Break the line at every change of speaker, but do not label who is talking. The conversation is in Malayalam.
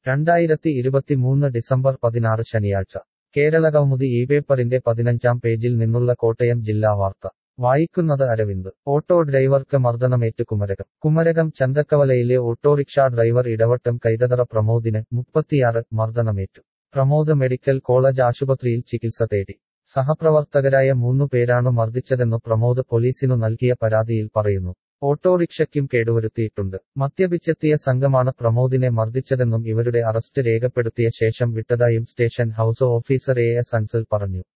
രണ്ടായിരത്തി ഇരുപത്തിമൂന്ന് ഡിസംബർ പതിനാറ് ശനിയാഴ്ച കേരളകൗമുദി ഈ പേപ്പറിന്റെ പതിനഞ്ചാം പേജിൽ നിന്നുള്ള കോട്ടയം ജില്ലാ വാർത്ത വായിക്കുന്നത് അരവിന്ദ് ഓട്ടോ ഡ്രൈവർക്ക് മർദ്ദനമേറ്റ് കുമരകം കുമരകം ചന്തക്കവലയിലെ ഓട്ടോറിക്ഷ ഡ്രൈവർ ഇടവട്ടം കൈതതറ പ്രമോദിന് മുപ്പത്തിയാറ് മർദ്ദനമേറ്റു പ്രമോദ് മെഡിക്കൽ കോളേജ് ആശുപത്രിയിൽ ചികിത്സ തേടി സഹപ്രവർത്തകരായ മൂന്നു പേരാണ് മർദ്ദിച്ചതെന്നു പ്രമോദ് പോലീസിനു നൽകിയ പരാതിയിൽ പറയുന്നു ഓട്ടോറിക്ഷയ്ക്കും കേടുവരുത്തിയിട്ടുണ്ട് മദ്യപിച്ചെത്തിയ സംഘമാണ് പ്രമോദിനെ മർദ്ദിച്ചതെന്നും ഇവരുടെ അറസ്റ്റ് രേഖപ്പെടുത്തിയ ശേഷം വിട്ടതായും station house officer A S Ansal പറഞ്ഞു